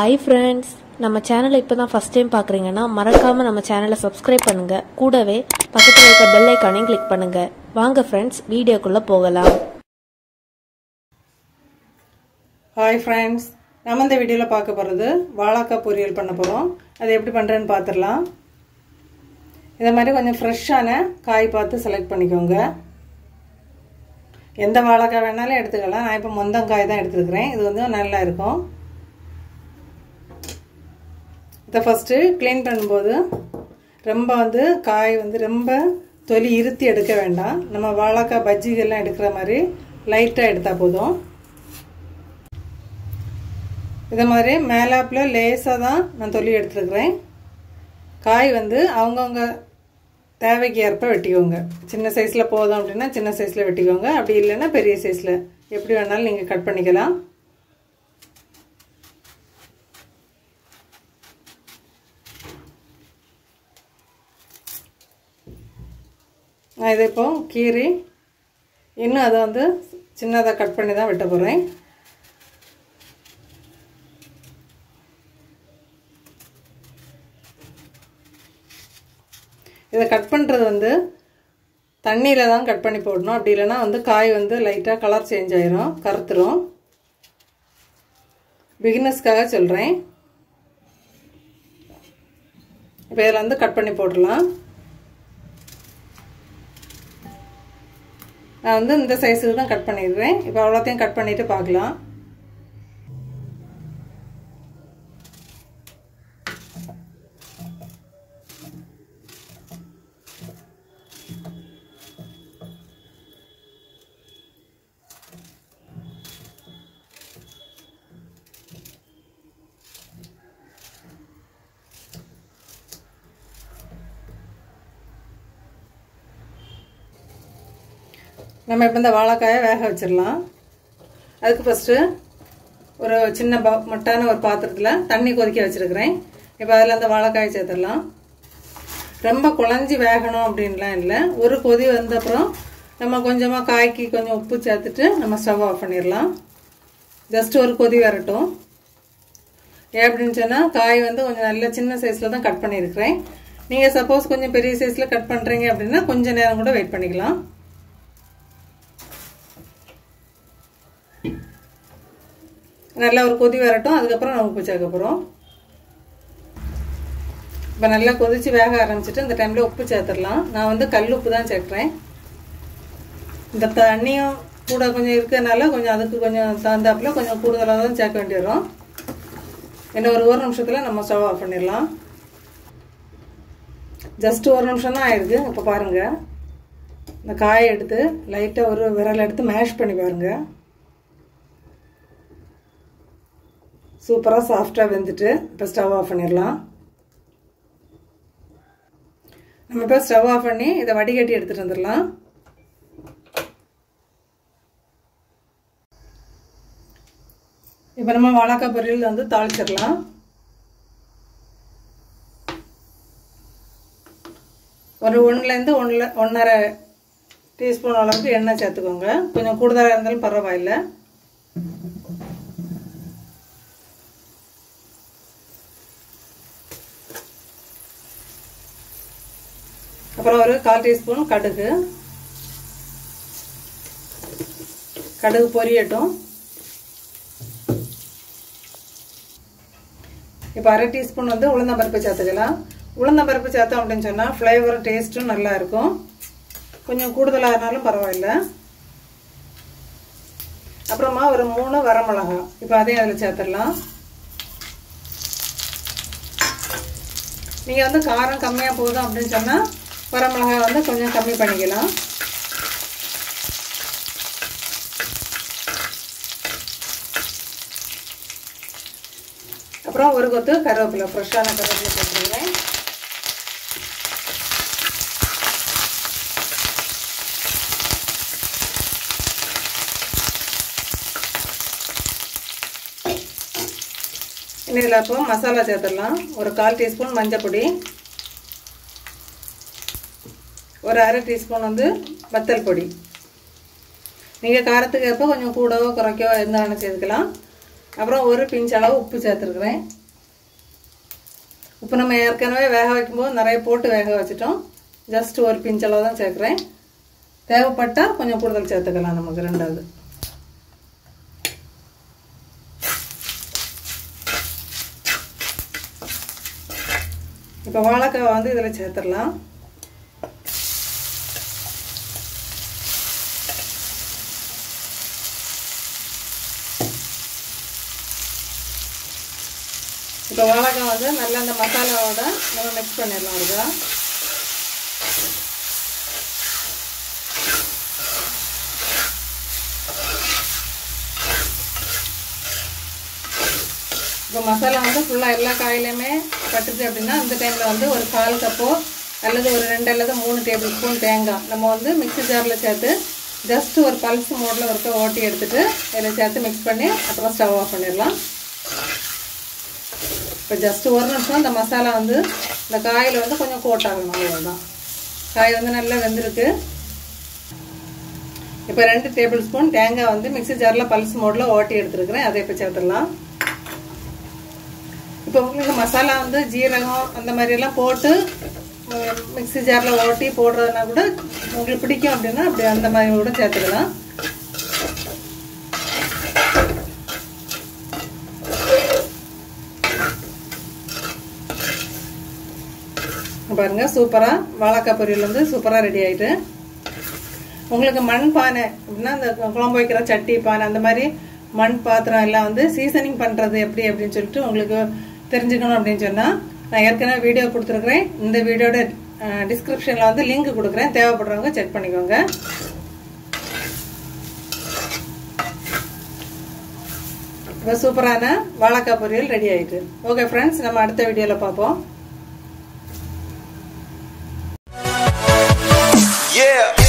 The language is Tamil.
ஹாய் ஃப்ரெண்ட்ஸ் நம்ம சேனலை இப்போ தான் ஃபஸ்ட் டைம் பார்க்குறீங்கன்னா மறக்காமல் நம்ம சேனலை சப்ஸ்கிரைப் பண்ணுங்கள் கூடவே பக்கத்தில் இருக்க பெல் ஐக்கானையும் கிளிக் பண்ணுங்கள் வாங்க ஃப்ரெண்ட்ஸ் வீடியோக்குள்ளே போகலாம் ஹாய் ஃப்ரெண்ட்ஸ் நம்ம இந்த வீடியோவில் பார்க்க போகிறது வாழைக்காய் பொரியல் பண்ண போகிறோம் அது எப்படி பண்ணுறேன்னு பார்த்துடலாம் இதை மாதிரி கொஞ்சம் ஃப்ரெஷ்ஷான காய் பார்த்து செலக்ட் பண்ணிக்கோங்க எந்த வாழைக்காய் வேணாலும் எடுத்துக்கலாம் நான் இப்போ மொந்தங்காய் தான் எடுத்துருக்கிறேன் இது வந்து நல்லா இருக்கும் இதை ஃபஸ்ட்டு க்ளீன் பண்ணும்போது ரொம்ப வந்து காய் வந்து ரொம்ப தொலி இருத்தி எடுக்க வேண்டாம் நம்ம வாழைக்காய் பஜ்ஜிகள்லாம் எடுக்கிற மாதிரி லைட்டாக எடுத்தால் போதும் இதை மாதிரி மேலாப்பில் லேசாக தான் நான் தொல்லி எடுத்துருக்குறேன் காய் வந்து அவங்கவுங்க தேவைக்கு ஏற்ப வெட்டிக்கோங்க சின்ன சைஸில் போதும் அப்படின்னா சின்ன சைஸில் வெட்டிக்கோங்க அப்படி இல்லைன்னா பெரிய சைஸில் எப்படி வேணாலும் நீங்கள் கட் பண்ணிக்கலாம் நான் இதை இப்போ கீரி இன்னும் அதை வந்து சின்னதாக கட் பண்ணி தான் வெட்ட போகிறேன் இதை கட் பண்ணுறது வந்து தண்ணியில் தான் கட் பண்ணி போடணும் அப்படி இல்லைன்னா வந்து காய் வந்து லைட்டாக கலர் சேஞ்ச் ஆயிரும் கருத்துரும் பிகினர்ஸ்க்காக சொல்கிறேன் இப்போ இதில் வந்து கட் பண்ணி போடலாம் நான் வந்து இந்த சைஸுக்கு தான் கட் பண்ணிடுறேன் இப்போ அவ்வளோத்தையும் கட் பண்ணிவிட்டு பார்க்கலாம் நம்ம இப்போ இந்த வாழைக்காயை வேக வச்சிடலாம் அதுக்கு ஃபஸ்ட்டு ஒரு சின்ன ப மட்டான ஒரு பாத்திரத்தில் தண்ணி கொதிக்க வச்சுருக்கிறேன் இப்போ அதில் அந்த வாழைக்காயை சேர்த்துடலாம் ரொம்ப குழஞ்சி வேகணும் அப்படின்லாம் இல்லை ஒரு கொதி வந்த அப்புறம் நம்ம கொஞ்சமாக காய்க்கு கொஞ்சம் உப்பு சேர்த்துட்டு நம்ம ஸ்டவ் ஆஃப் பண்ணிடலாம் ஜஸ்ட் ஒரு கொதி வரட்டும் ஏன் அப்படின்னு சொன்னால் காய் வந்து கொஞ்சம் நல்ல சின்ன சைஸில் தான் கட் பண்ணியிருக்கிறேன் நீங்கள் சப்போஸ் கொஞ்சம் பெரிய சைஸில் கட் பண்ணுறீங்க அப்படின்னா கொஞ்சம் நேரம் கூட வெயிட் பண்ணிக்கலாம் நல்லா ஒரு கொதி வரட்டும் அதுக்கப்புறம் நம்ம உப்பு சேர்க்க போகிறோம் இப்போ நல்லா கொதித்து வேக ஆரம்பிச்சிட்டு இந்த டைமில் உப்பு சேர்த்துடலாம் நான் வந்து கல் உப்பு தான் சேர்க்குறேன் இந்த தண்ணியும் கூட கொஞ்சம் இருக்கிறதுனால கொஞ்சம் அதுக்கு கொஞ்சம் தகுந்தாப்பில் கொஞ்சம் கூடுதலாக தான் சேர்க்க வேண்டி வரும் இன்னும் ஒரு ஒரு நிமிஷத்தில் நம்ம ஸ்டவ் ஆஃப் பண்ணிடலாம் ஜஸ்ட் ஒரு நிமிஷம் தான் ஆயிருக்கு இப்போ பாருங்கள் இந்த காயை எடுத்து லைட்டாக ஒரு விரல் எடுத்து மேஷ் பண்ணி பாருங்கள் சூப்பராக சாஃப்டாக வெந்துட்டு இப்போ ஸ்டவ் ஆஃப் பண்ணிடலாம் நம்ம இப்போ ஸ்டவ் ஆஃப் பண்ணி இதை வடிகட்டி எடுத்துகிட்டு வந்துடலாம் இப்போ நம்ம வாழைக்காய் பொரியல் வந்து தாளிச்சிடலாம் ஒரு ஒன்றுலேருந்து ஒன்றில் ஒன்றரை டீஸ்பூன் அளவுக்கு எண்ணெய் சேர்த்துக்கோங்க கொஞ்சம் கூடுதலாக இருந்தாலும் பரவாயில்லை அப்புறம் ஒரு கால் டீஸ்பூன் கடுகு கடுகு பொரியட்டும் இப்போ அரை டீஸ்பூன் வந்து உளுந்தம்பருப்பு சேர்த்துக்கலாம் உளுந்தம்பருப்பு சேர்த்தோம் அப்படின்னு சொன்னால் ஃப்ளேவரும் டேஸ்ட்டும் நல்லா இருக்கும் கொஞ்சம் கூடுதலாக இருந்தாலும் பரவாயில்ல அப்புறமா ஒரு மூணு வரமிளகா இப்போ அதையும் அதில் சேர்த்துடலாம் நீங்கள் வந்து காரம் கம்மியாக போதும் அப்படின்னு சொன்னால் வரமிளகாய் வந்து கொஞ்சம் கம்மி பண்ணிக்கலாம் அப்புறம் ஒரு கொத்து கருவேப்பிலை ஃப்ரெஷ்ஷான கருவேப்பிலை போட்டுருக்கிறேன் இதில் அப்போ மசாலா சேர்த்துடலாம் ஒரு கால் டீஸ்பூன் மஞ்சள் பொடி ஒரு அரை டீஸ்பூன் வந்து வத்தல் பொடி நீங்கள் காரத்துக்கு ஏற்ப கொஞ்சம் கூடவோ குறைக்கவோ எந்த வேணும் சேர்த்துக்கலாம் அப்புறம் ஒரு பிஞ்ச் அளவு உப்பு சேர்த்துருக்குறேன் உப்பு நம்ம ஏற்கனவே வேக வைக்கும்போது நிறைய போட்டு வேக வச்சுட்டோம் ஜஸ்ட் ஒரு பிஞ்ச் அளவு தான் சேர்க்குறேன் தேவைப்பட்டால் கொஞ்சம் கூடுதல் சேர்த்துக்கலாம் நமக்கு ரெண்டாவது இப்போ வாழைக்காய் வந்து இதில் சேர்த்துடலாம் இப்போ வாழைக்காய் வந்து நல்லா அந்த மசாலாவோட நம்ம மிக்ஸ் பண்ணிடலாம் இருக்கா இப்போ மசாலா வந்து ஃபுல்லாக எல்லா காயிலையுமே பட்டுச்சு அப்படின்னா அந்த டைமில் வந்து ஒரு கால் கப்போ அல்லது ஒரு ரெண்டு அல்லது மூணு டேபிள் ஸ்பூன் தேங்காய் நம்ம வந்து மிக்ஸி ஜாரில் சேர்த்து ஜஸ்ட் ஒரு பல்ஸ் மோடில் ஒருக்க ஓட்டி எடுத்துட்டு இதில் சேர்த்து மிக்ஸ் பண்ணி அப்புறம் ஸ்டவ் ஆஃப் பண்ணிடலாம் இப்போ ஜஸ்ட் ஒரு நிமிஷம் இந்த மசாலா வந்து இந்த காயில் வந்து கொஞ்சம் கோட் ஆகணும் அவ்வளோதான் காய் வந்து நல்லா வெந்திருக்கு இப்போ ரெண்டு டேபிள் ஸ்பூன் தேங்காய் வந்து மிக்ஸி ஜாரில் பல்ஸ் மோடில் ஓட்டி எடுத்துருக்கிறேன் அதை இப்போ சேர்த்துடலாம் இப்போ உங்களுக்கு மசாலா வந்து ஜீரகம் அந்த மாதிரியெல்லாம் போட்டு மிக்ஸி ஜாரில் ஓட்டி போடுறதுனா கூட உங்களுக்கு பிடிக்கும் அப்படின்னா அப்படி அந்த மாதிரி கூட சேர்த்துக்கலாம் பாருங்க சூப்பராக வாழைக்காய் பொரியல் வந்து சூப்பராக ரெடி ஆயிட்டு உங்களுக்கு மண் பானை அப்படின்னா அந்த குழம்பு வைக்கிற சட்டி பானை அந்த மாதிரி மண் பாத்திரம் எல்லாம் வந்து சீசனிங் பண்ணுறது எப்படி அப்படின்னு சொல்லிட்டு உங்களுக்கு தெரிஞ்சுக்கணும் அப்படின்னு சொன்னால் நான் ஏற்கனவே வீடியோ கொடுத்துருக்குறேன் இந்த வீடியோட டிஸ்கிரிப்ஷனில் வந்து லிங்க் கொடுக்குறேன் தேவைப்படுறவங்க செக் பண்ணிக்கோங்க இப்போ சூப்பரான வாழைக்காய் பொரியல் ரெடி ஆயிட்டு ஓகே ஃப்ரெண்ட்ஸ் நம்ம அடுத்த வீடியோவில் பார்ப்போம் Yeah.